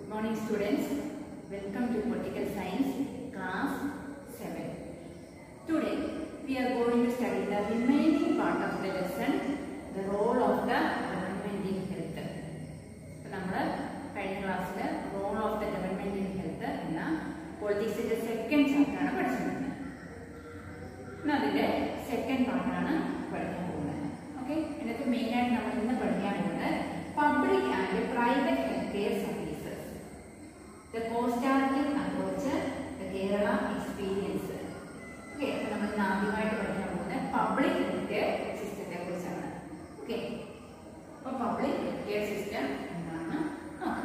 Good morning students. Welcome to Political Science class 7. Today we are going to study the remaining part of the lesson, the role of the government in health. അപ്പോൾ നമ്മൾ കഴിഞ്ഞ ക്ലാസ്സിൽ role of the government in health എന്ന പൊളിറ്റിക്സിന്റെ second ചാപ്റ്ററാണ് പഠിച്ചിരുന്നത് ഇന്ന് അതിന്റെ സെക്കൻഡ് പാർട്ടാണ് പഠിക്കാൻ പോകുന്നത് ഓക്കെ ഇതിനകത്ത് മെയിൻ ആയിട്ട് നമ്മൾ ഇന്ന് പഠിക്കാൻ പോകുന്നത് public and private health care services the costality approach the Kerala experience okay അപ്പോൾ നമ്മൾ ഇന്ന് ആദ്യമായിട്ട് പഠിക്കാൻ പോകുന്നത് പബ്ലിക് ഹെൽത്ത് കെയർ സിസ്റ്റത്തെ കുറിച്ചാണ് ഓക്കെ അപ്പോൾ പബ്ലിക് ഹെൽത്ത് കെയർ സിസ്റ്റം എന്താണെന്ന് നോക്കാം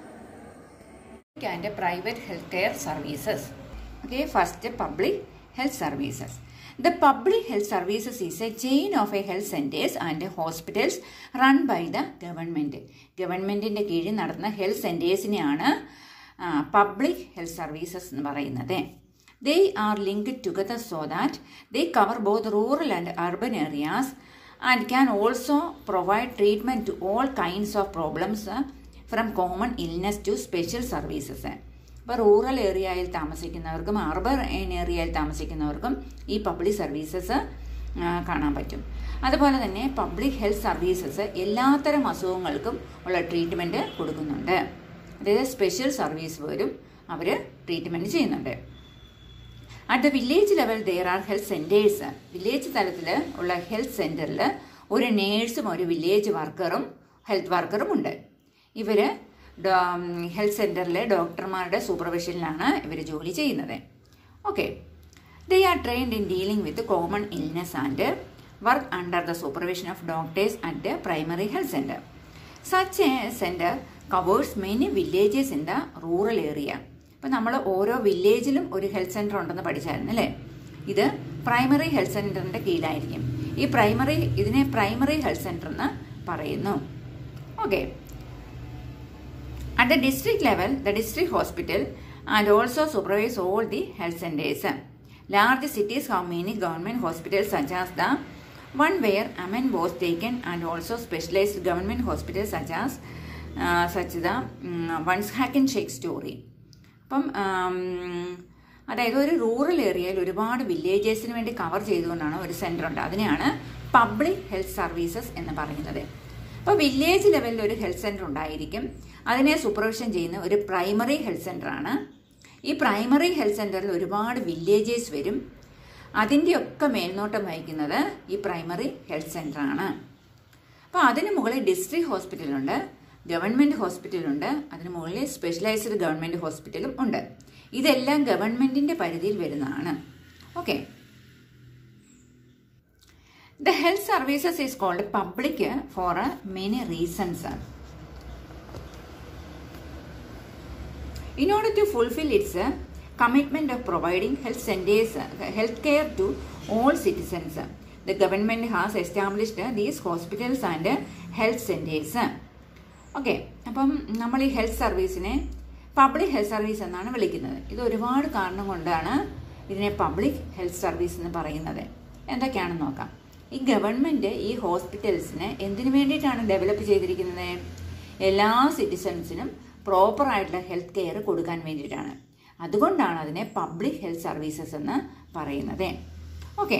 and private healthcare services. Okay, first public health services. The public health services is a chain of a health centers and hospitals run by the government. ഗവൺമെൻറ്റിൻ്റെ കീഴിൽ നടത്തുന്ന health സെൻറ്റേഴ്സിനെയാണ് public health services എന്ന് പറയുന്നത് they are linked together so that they cover both rural and urban areas and can also provide treatment to all kinds of problems from common illness to special services ഇപ്പോൾ rural ഏരിയയിൽ താമസിക്കുന്നവർക്കും urban ഏരിയയിൽ താമസിക്കുന്നവർക്കും ഈ public services കാണാൻ പറ്റും അതുപോലെ തന്നെ public health services എല്ലാത്തരം അസുഖങ്ങൾക്കും ഉള്ള ട്രീറ്റ്മെൻറ്റ് കൊടുക്കുന്നുണ്ട് അതായത് സ്പെഷ്യൽ സർവീസ് വരും അവർ ട്രീറ്റ്മെൻറ്റ് ചെയ്യുന്നുണ്ട് at the village level there are health centres village തലത്തിൽ ഉള്ള ഹെൽത്ത് സെൻറ്ററിൽ ഒരു നേഴ്സും ഒരു വില്ലേജ് വർക്കറും ഹെൽത്ത് വർക്കറും ഉണ്ട് ഇവർ ഹെൽത്ത് സെൻറ്ററിലെ ഡോക്ടർമാരുടെ സൂപ്പർവിഷനിലാണ് ഇവർ ജോലി ചെയ്യുന്നത് okay they are trained in dealing with common illness and work under the supervision of doctors at primary health centre such a centre covers many villages in the rural area ഇപ്പം നമ്മൾ ഓരോ വില്ലേജിലും ഒരു health centre ഉണ്ടെന്ന് പഠിച്ചായിരുന്നു അല്ലേ ഇത് primary health സെൻറ്ററിൻ്റെ കീഴിലായിരിക്കും ഈ primary ഇതിനെ പ്രൈമറി ഹെൽത്ത് സെൻറ്റർ എന്ന് പറയുന്നു okay At the district level, the district hospital and also supervise all the health centers. Large cities have many government hospitals such as the one where Amen was taken and also specialized government hospitals such as uh, such the um, one's hack and shake story. അപ്പം അതായത് ഒരു rural ഏരിയയിൽ ഒരുപാട് വില്ലേജേഴ്സിന് വേണ്ടി cover ചെയ്തുകൊണ്ടാണ് ഒരു centre ഉണ്ട് അതിനെയാണ് പബ്ലിക് ഹെൽത്ത് സർവീസസ് എന്ന് പറയുന്നത് അപ്പോൾ വില്ലേജ് ലെവലിൽ ഒരു ഹെൽത്ത് സെൻറ്റർ ഉണ്ടായിരിക്കും അതിനെ സൂപ്പർവിഷൻ ചെയ്യുന്ന ഒരു പ്രൈമറി ഹെൽത്ത് സെൻ്ററാണ് ഈ പ്രൈമറി ഹെൽത്ത് സെൻ്ററിൽ ഒരുപാട് വില്ലേജേഴ്സ് വരും അതിൻ്റെയൊക്കെ മേൽനോട്ടം വഹിക്കുന്നത് ഈ പ്രൈമറി ഹെൽത്ത് സെൻ്ററാണ് അപ്പോൾ അതിന് മുകളിൽ ഡിസ്ട്രിക്ട് ഹോസ്പിറ്റലുണ്ട് ഗവൺമെൻറ് ഹോസ്പിറ്റലുണ്ട് അതിന് മുകളിൽ സ്പെഷ്യലൈസ്ഡ് ഗവൺമെൻറ് ഹോസ്പിറ്റലും ഉണ്ട് ഇതെല്ലാം ഗവൺമെൻറ്റിൻ്റെ പരിധിയിൽ വരുന്നതാണ് okay The health services is called public for many reasons. In order to fulfill its commitment of providing health centers, health care to all citizens, the government has established these hospitals and health centers. Okay അപ്പം നമ്മൾ ഈ health സർവീസിനെ public health service എന്നാണ് വിളിക്കുന്നത് ഇത് ഒരുപാട് കാരണം കൊണ്ടാണ് ഇതിനെ പബ്ലിക് ഹെൽത്ത് സർവീസ് എന്ന് പറയുന്നത് എന്തൊക്കെയാണെന്ന് നോക്കാം ഈ ഗവൺമെൻറ് ഈ ഹോസ്പിറ്റൽസിനെ എന്തിനു വേണ്ടിയിട്ടാണ് ഡെവലപ്പ് ചെയ്തിരിക്കുന്നത് എല്ലാ സിറ്റിസൺസിനും പ്രോപ്പർ ആയിട്ടുള്ള ഹെൽത്ത് കെയർ കൊടുക്കാൻ വേണ്ടിയിട്ടാണ് അതുകൊണ്ടാണ് അതിനെ പബ്ലിക് ഹെൽത്ത് സർവീസസ് എന്ന് പറയുന്നത് okay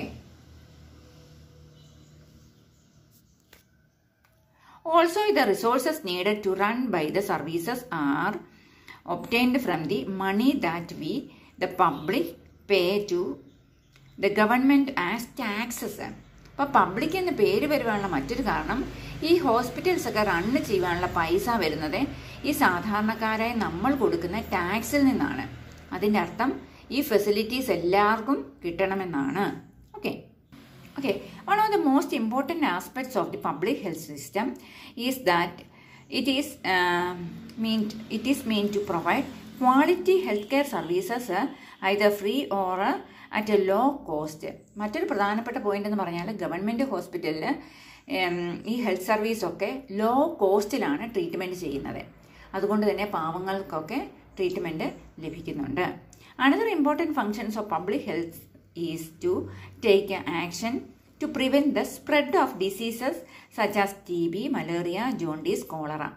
also the resources needed to run by the services are obtained from the money that we the public pay to the government as taxes അപ്പോൾ public എന്ന പേര് വരുവാനുള്ള മറ്റൊരു കാരണം ഈ ഹോസ്പിറ്റൽസ് ഒക്കെ റണ്ണ് ചെയ്യുവാനുള്ള പൈസ വരുന്നത് ഈ സാധാരണക്കാരായ നമ്മൾ കൊടുക്കുന്ന ടാക്സിൽ നിന്നാണ് അതിൻ്റെ അർത്ഥം ഈ ഫെസിലിറ്റീസ് എല്ലാവർക്കും കിട്ടണമെന്നാണ് okay okay one of the most important aspects of the public health system is that it is mean it is mean to provide quality health care services either free or at a low cost മറ്റൊരു പ്രധാനപ്പെട്ട point എന്ന് പറഞ്ഞാൽ government ഹോസ്പിറ്റലിൽ ഈ health സർവീസൊക്കെ low കോസ്റ്റിലാണ് treatment ചെയ്യുന്നത് അതുകൊണ്ട് തന്നെ പാവങ്ങൾക്കൊക്കെ ട്രീറ്റ്മെൻറ്റ് ലഭിക്കുന്നുണ്ട് another important functions of public health is to take action to prevent the spread of diseases such as T B malaria jaundice cholera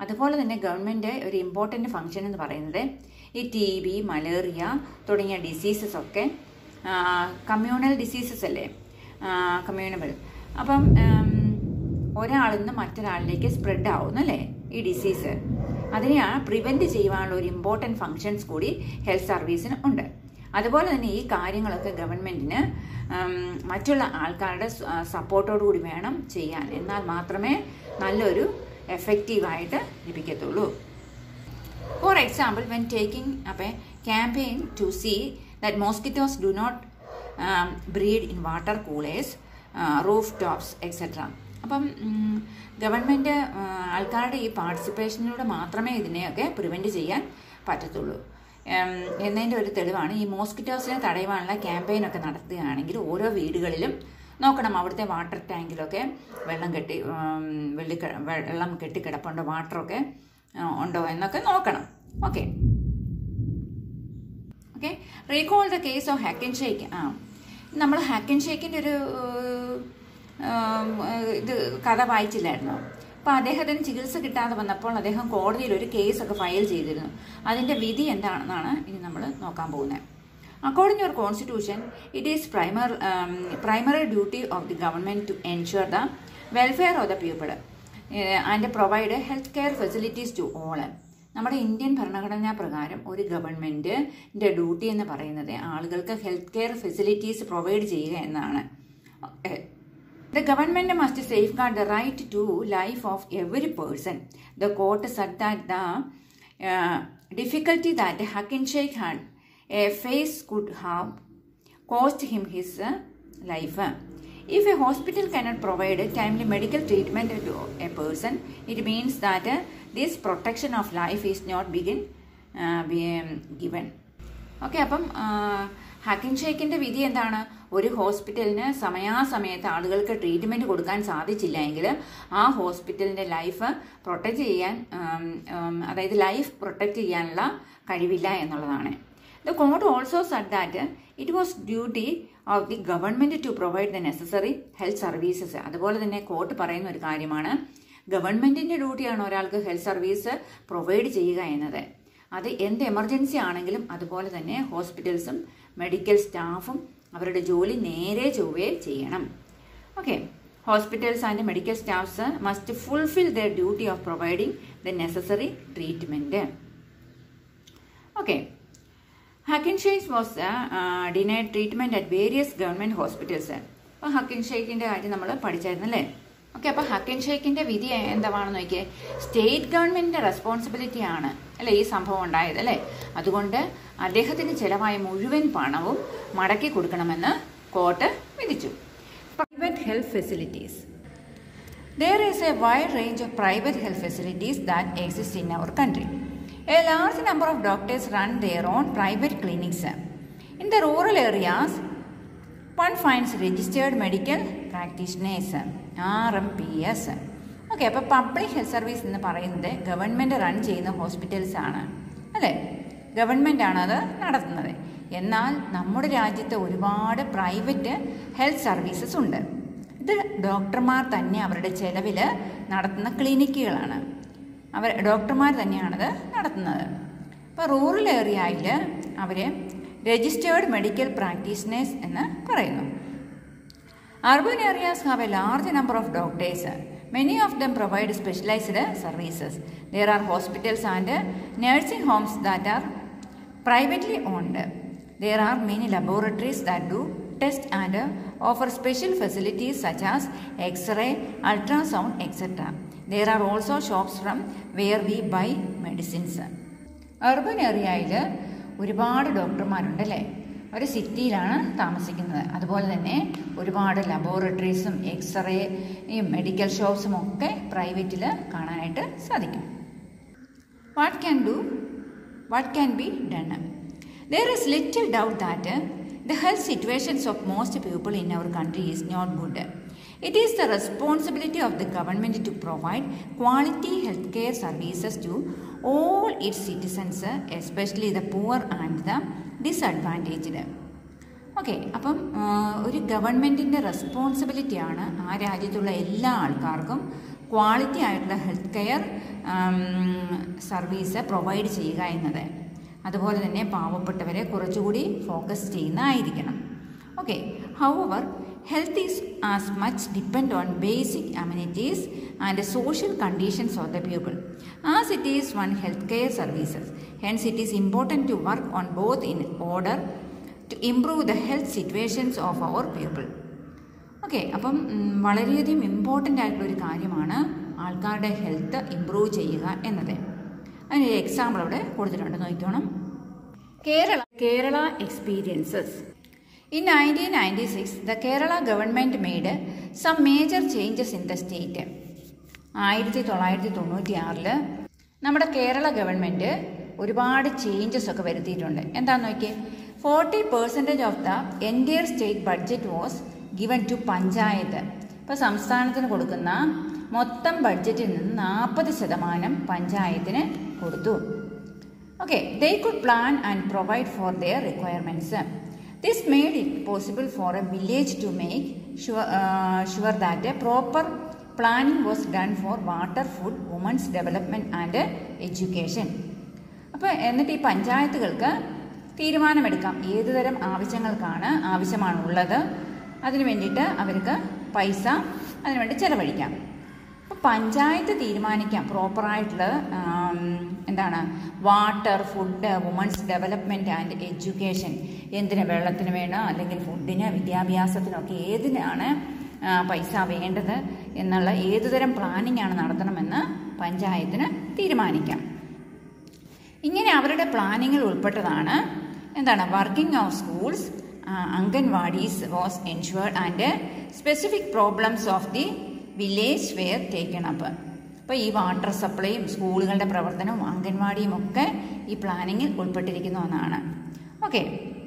അതുപോലെ തന്നെ ഗവൺമെൻറ് ഒരു ഇമ്പോർട്ടൻ്റ് ഫംഗ്ഷൻ എന്ന് പറയുന്നത് ഈ ടി ബി മലേറിയ തുടങ്ങിയ ഡിസീസസ് ഒക്കെ communal diseases അല്ലേ communicable അപ്പം ഒരാളിൽ നിന്ന് മറ്റൊരാളിലേക്ക് സ്പ്രെഡ് ആവുന്നല്ലേ ഈ ഡിസീസ് അതിനെ പ്രിവെൻറ്റ് ചെയ്യുവാനുള്ള ഒരു ഇമ്പോർട്ടൻറ്റ് ഫങ്ഷൻസ് കൂടി ഹെൽത്ത് സർവീസിന് ഉണ്ട് അതുപോലെ തന്നെ ഈ കാര്യങ്ങളൊക്കെ ഗവൺമെൻറ്റിന് മറ്റുള്ള ആൾക്കാരുടെ സപ്പോർട്ടോടു കൂടി വേണം ചെയ്യാൻ എന്നാൽ മാത്രമേ നല്ലൊരു എഫക്റ്റീവായിട്ട് ലഭിക്കത്തുള്ളൂ for example when taking up a campaign to see that mosquitoes do not breed in water coolers roof tops etcetera അപ്പം ഗവൺമെൻറ് ആൾക്കാരുടെ ഈ പാർട്ടിസിപ്പേഷനിലൂടെ മാത്രമേ ഇതിനെയൊക്കെ പ്രിവെൻറ്റ് ചെയ്യാൻ പറ്റത്തുള്ളൂ എന്നതിൻ്റെ ഒരു തെളിവാണ് ഈ മോസ്കിറ്റോസിനെ തടയുവാനുള്ള ക്യാമ്പയിനൊക്കെ നടത്തുകയാണെങ്കിൽ ഓരോ വീടുകളിലും നോക്കണം അവിടുത്തെ വാട്ടർ ടാങ്കിലൊക്കെ വെള്ളം കെട്ടി വെള്ളി വെള്ളം കെട്ടിക്കിടപ്പുണ്ടോ വാട്ടറൊക്കെ ഉണ്ടോ എന്നൊക്കെ നോക്കണം okay okay recall the case of Hakim Sheikh ആ നമ്മൾ ഹാക്കൻ ഷേക്കിൻ്റെ ഒരു ഇത് കഥ വായിച്ചില്ലായിരുന്നോ അപ്പോൾ അദ്ദേഹത്തിന് ചികിത്സ കിട്ടാതെ വന്നപ്പോൾ അദ്ദേഹം കോടതിയിൽ ഒരു കേസൊക്കെ ഫയൽ ചെയ്തിരുന്നു അതിൻ്റെ വിധി എന്താണെന്നാണ് ഇനി നമ്മൾ നോക്കാൻ പോകുന്നത് according to your constitution it is primer primary duty of the government to ensure the welfare of the people and provide health care facilities to all നമ്മുടെ ഇന്ത്യൻ ഭരണഘടനാ പ്രകാരം ഒരു ഗവൺമെൻറ്റിൻ്റെ ഡ്യൂട്ടി എന്ന് പറയുന്നത് ആളുകൾക്ക് ഹെൽത്ത് കെയർ ഫെസിലിറ്റീസ് പ്രൊവൈഡ് ചെയ്യുക എന്നാണ് The government must safeguard the right to life of every person. The court said that the uh, difficulty that Hakim Sheikh had a face could have cost him his uh, life. If a hospital cannot provide timely medical treatment to a person, it means that uh, this protection of life is not begin, uh, be, um, given. Okay അപ്പം ഹാക്കിൻ ഷേക്കിന്റെ വിധി എന്താണ് ഒരു ഹോസ്പിറ്റലിന് സമയാസമയത്ത് ആളുകൾക്ക് treatment കൊടുക്കാൻ സാധിച്ചില്ല എങ്കിൽ ആ ഹോസ്പിറ്റലിന്റെ ലൈഫ് പ്രൊട്ടക്റ്റ് ചെയ്യാൻ അതായത് ലൈഫ് പ്രൊട്ടക്റ്റ് ചെയ്യാനുള്ള കഴിവില്ല എന്നുള്ളതാണ് the court also said that it was duty of the government to provide the necessary health services അതുപോലെ തന്നെ കോർട്ട് പറയുന്ന ഒരു കാര്യമാണ് ഗവൺമെന്റിന്റെ ഡ്യൂട്ടിയാണ് ഒരാൾക്ക് ഹെൽത്ത് സർവീസ് പ്രൊവൈഡ് ചെയ്യുക എന്നത് അത് എന്ത് എമർജൻസി ആണെങ്കിലും അതുപോലെ തന്നെ ഹോസ്പിറ്റൽസും മെഡിക്കൽ സ്റ്റാഫും അവരുടെ ജോലി നേരെ ചൊവ്വേ ചെയ്യണം okay hospitals and medical staffs must fulfil the duty of providing the necessary treatment okay Hakim Sheikh was denied treatment at various government hospitals അപ്പോൾ ഹക്കിൻ ഷെയ്ഖിൻ്റെ കാര്യം നമ്മൾ പഠിച്ചായിരുന്നു അല്ലേ ഓക്കെ അപ്പോൾ ഹക്കിൻ ഷെയ്ഖിൻ്റെ വിധി എന്താണെന്ന് നോക്കിയേ സ്റ്റേറ്റ് ഗവൺമെൻറ്റിൻ്റെ റെസ്പോൺസിബിലിറ്റി ആണ് അല്ലേ ഈ സംഭവം ഉണ്ടായത് അല്ലേ അതുകൊണ്ട് അദ്ദേഹത്തിന് ചിലവായ മുഴുവൻ പണവും മടക്കി കൊടുക്കണമെന്ന് കോർട്ട് വിധിച്ചു private health facilities there is a wide range of private health facilities that exist in our country a large number of doctors run their own private clinics in the rural areas one finds registered medical practitioners R M P S okay അപ്പോൾ public health service എന്ന് പറയുന്നത് government run ചെയ്യുന്ന hospitals ആണ് അല്ലേ government ആണ് അത് നടത്തുന്നത് എന്നാൽ നമ്മുടെ രാജ്യത്ത് ഒരുപാട് പ്രൈവറ്റ് ഹെൽത്ത് സർവീസസ് ഉണ്ട് ഇത് ഡോക്ടർമാർ തന്നെ അവരുടെ ചെലവിൽ നടത്തുന്ന ക്ലിനിക്കുകളാണ് അവർ ഡോക്ടർമാർ തന്നെയാണത് നടത്തുന്നത് ഇപ്പോൾ റൂറൽ ഏരിയയിൽ അവർ രജിസ്റ്റേർഡ് മെഡിക്കൽ പ്രാക്ടീഷണേഴ്സ് എന്ന് പറയുന്നു urban areas have a large number of doctors many of them provide specialised services there are hospitals and nursing homes that are privately owned there are many laboratories that do test and offer special facilities such as X-ray ultrasound etcetera there are also shops from where we buy medicines urban ഏരിയയിൽ ഒരുപാട് ഡോക്ടർമാരുണ്ട് അല്ലേ ഒരു സിറ്റിയിലാണ് താമസിക്കുന്നത് അതുപോലെ തന്നെ ഒരുപാട് ലബോറട്ടറീസും എക്സ്റേയും medical ഷോപ്സും ഒക്കെ പ്രൈവറ്റിൽ കാണാനായിട്ട് സാധിക്കും what can do what can be done there is little doubt that the health situations of most people in our country is not good It is the responsibility of the government to provide quality healthcare services to all its citizens, especially the poor and the disadvantaged. Okay അപ്പം ഒരു ഗവൺമെൻറ്റിൻ്റെ റെസ്പോൺസിബിലിറ്റിയാണ് ആ രാജ്യത്തുള്ള എല്ലാ ആൾക്കാർക്കും quality ആയിട്ടുള്ള health care service provide ചെയ്യുക എന്നത് അതുപോലെ തന്നെ പാവപ്പെട്ടവരെ കുറച്ചുകൂടി ഫോക്കസ് ചെയ്യുന്നതായിരിക്കണം okay however health is as much depend on basic amenities and social conditions of the people as it is one health care services hence it is important to work on both in order to improve the health situations of our people okay അപ്പം വളരെയധികം important ആയിട്ടുള്ള ഒരു കാര്യമാണ് ആൾക്കാരുടെ health improve ചെയ്യുക എന്നത് അതിനൊരു example അവിടെ കൊടുത്തിട്ടുണ്ട് നോക്കിക്കോണം Kerala Kerala experiences in nineteen ninety six the Kerala government made some major changes in the state ആയിരത്തി തൊള്ളായിരത്തി തൊണ്ണൂറ്റി ആറില് നമ്മുടെ കേരള ഗവൺമെൻറ് ഒരുപാട് ചേഞ്ചസ് ഒക്കെ വരുത്തിയിട്ടുണ്ട് എന്താണെന്ന് നോക്കിയേ forty percentage of the entire state budget was given to panchayat ഇപ്പോൾ സംസ്ഥാനത്തിന് കൊടുക്കുന്ന മൊത്തം ബഡ്ജറ്റിൽ നിന്ന് നാൽപ്പത് ശതമാനം പഞ്ചായത്തിന് കൊടുത്തു okay they could plan and provide for their requirements this made it possible for a village to make sure sure that a proper planning was done for water food women's development and education അപ്പോൾ എന്നിട്ട് ഈ പഞ്ചായത്തുകൾക്ക് തീരുമാനമെടുക്കാം ഏതുതരം ആവശ്യങ്ങൾക്കാണ് ആവശ്യമാണുള്ളത് അതിനു വേണ്ടിയിട്ട് അവർക്ക് പൈസ അതിനുവേണ്ടി ചിലവഴിക്കാം അപ്പോൾ പഞ്ചായത്ത് തീരുമാനിക്കാം പ്രോപ്പറായിട്ടുള്ള എന്താണ് water food women's development and education എന്തിന് വെള്ളത്തിന് വേണോ അല്ലെങ്കിൽ ഫുഡിന് വിദ്യാഭ്യാസത്തിനൊക്കെ ഏതിനാണ് പൈസ വേണ്ടത് എന്നുള്ള ഏതുതരം പ്ലാനിംഗ് ആണ് നടത്തണമെന്ന് പഞ്ചായത്തിന് തീരുമാനിക്കാം ഇങ്ങനെ അവരുടെ പ്ലാനിങ്ങിൽ ഉൾപ്പെട്ടതാണ് എന്താണ് working of schools anganwadis was ensured and specific problems of the village were taken up അപ്പോൾ ഈ വാട്ടർ സപ്ലൈയും സ്കൂളുകളുടെ പ്രവർത്തനവും അംഗൻവാടിയും ഒക്കെ ഈ പ്ലാനിങ്ങിൽ ഉൾപ്പെട്ടിരിക്കുന്ന ഒന്നാണ് okay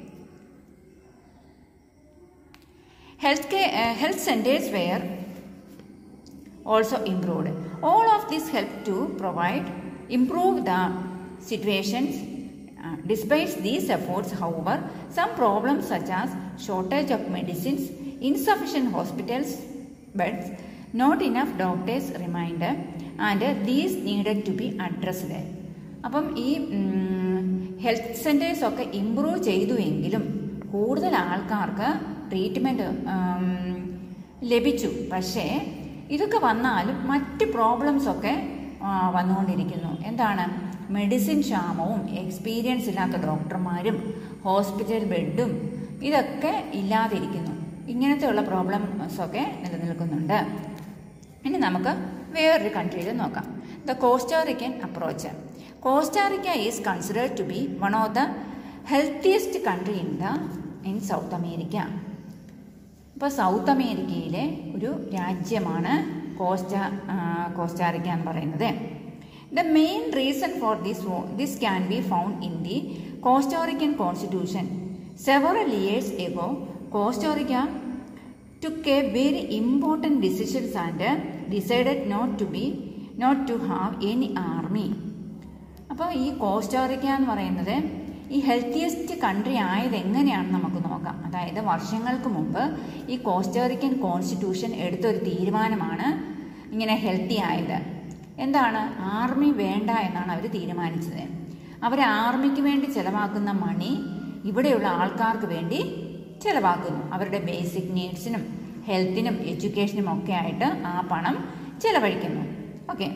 health care health centres were also improved all of this help to provide improve the situations. Uh, despite these efforts, however, some problems such as shortage of medicines, insufficient hospitals beds, not enough doctors remained, and these needed to be addressed. അപ്പം ഈ health centres ഒക്കെ improve ചെയ്തു എങ്കിലും കൂടുതൽ ആൾക്കാർക്ക് treatment ലഭിച്ചു പക്ഷേ ഇതൊക്കെ വന്നാലും മറ്റ് പ്രോബ്ലംസ് ഒക്കെ വന്നുകൊണ്ടിരിക്കുന്നു എന്താണ് മെഡിസിൻ ക്ഷാമവും എക്സ്പീരിയൻസ് ഇല്ലാത്ത ഡോക്ടർമാരും ഹോസ്പിറ്റൽ ബെഡും ഇതൊക്കെ ഇല്ലാതിരിക്കുന്നു ഇങ്ങനത്തെയുള്ള പ്രോബ്ലംസ് ഒക്കെ നിലനിൽക്കുന്നുണ്ട് ഇനി നമുക്ക് വേറൊരു കൺട്രിയിൽ നോക്കാം the Costa Rican approach Costa Rica is considered to be one of the healthiest country in the in South America ഇപ്പോൾ സൗത്ത് അമേരിക്കയിലെ ഒരു രാജ്യമാണ് കോസ്റ്റ കോസ്റ്റാറിക്ക എന്ന് പറയുന്നത് The main reason for this, this can be found in the Costa Rican constitution. Several years ago, Costa Rica took a very important decisions and decided not to be not to have any army. അപ്പോൾ ഈ Costa Rica എന്ന് പറയുന്നത് ഈ healthiest country ആയത് എങ്ങനെയാണെന്ന് നമുക്ക് നോക്കാം അതായത് വർഷങ്ങൾക്ക് മുമ്പ് ഈ കോസ്റ്റാറിക്കൻ കോൺസ്റ്റിറ്റ്യൂഷൻ എടുത്തൊരു തീരുമാനമാണ് ഇങ്ങനെ ഹെൽത്തി ആയത് എന്താണ് ആർമി വേണ്ട എന്നാണ് അവർ തീരുമാനിച്ചത് അവർ ആർമിക്ക് വേണ്ടി ചിലവാക്കുന്ന മണി ഇവിടെയുള്ള ആൾക്കാർക്ക് വേണ്ടി ചിലവാക്കുന്നു അവരുടെ ബേസിക് നീഡ്സിനും ഹെൽത്തിനും എഡ്യൂക്കേഷനും ഒക്കെ ആയിട്ട് ആ പണം ചിലവഴിക്കുന്നു okay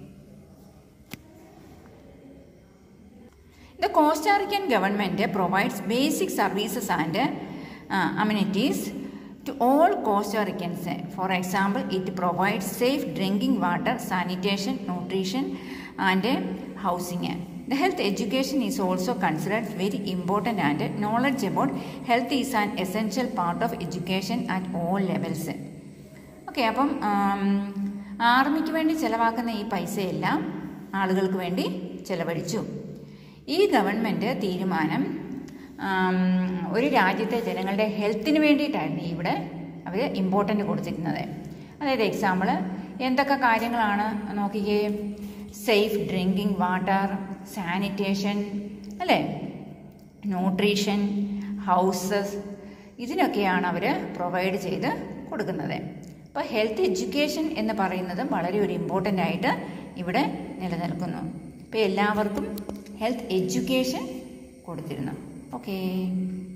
the Costa Rican government provides basic services and amenities to all Costa Ricans. For example, it provides safe drinking water, sanitation, nutrition, and housing. The health education is also considered very important, and knowledge about health is an essential part of education at all levels. Okay അപ്പം ആർമിക്ക് വേണ്ടി ചിലവാക്കുന്ന ഈ പൈസയെല്ലാം ആളുകൾക്ക് വേണ്ടി ചിലവഴിച്ചു ഈ government തീരുമാനം ഒരു രാജ്യത്തെ ജനങ്ങളുടെ ഹെൽത്തിന് വേണ്ടിയിട്ടായിരുന്നു ഇവിടെ അവർ ഇമ്പോർട്ടൻ്റ് കൊടുത്തിരുന്നത് അതായത് എക്സാമ്പിൾ എന്തൊക്കെ കാര്യങ്ങളാണ് നോക്കിക്കേ സേഫ് ഡ്രിങ്കിങ് വാട്ടർ സാനിറ്റേഷൻ അല്ലേ ന്യൂട്രീഷൻ ഹൗസസ് ഇതിനൊക്കെയാണ് അവർ പ്രൊവൈഡ് ചെയ്ത് കൊടുക്കുന്നത് അപ്പോൾ ഹെൽത്ത് എഡ്യൂക്കേഷൻ എന്ന് പറയുന്നത് വളരെ ഒരു ഇമ്പോർട്ടൻ്റ് ആയിട്ട് ഇവിടെ നിലനിൽക്കുന്നു അപ്പോൾ എല്ലാവർക്കും ഹെൽത്ത് എഡ്യൂക്കേഷൻ കൊടുത്തിരുന്നു ഓക്കേ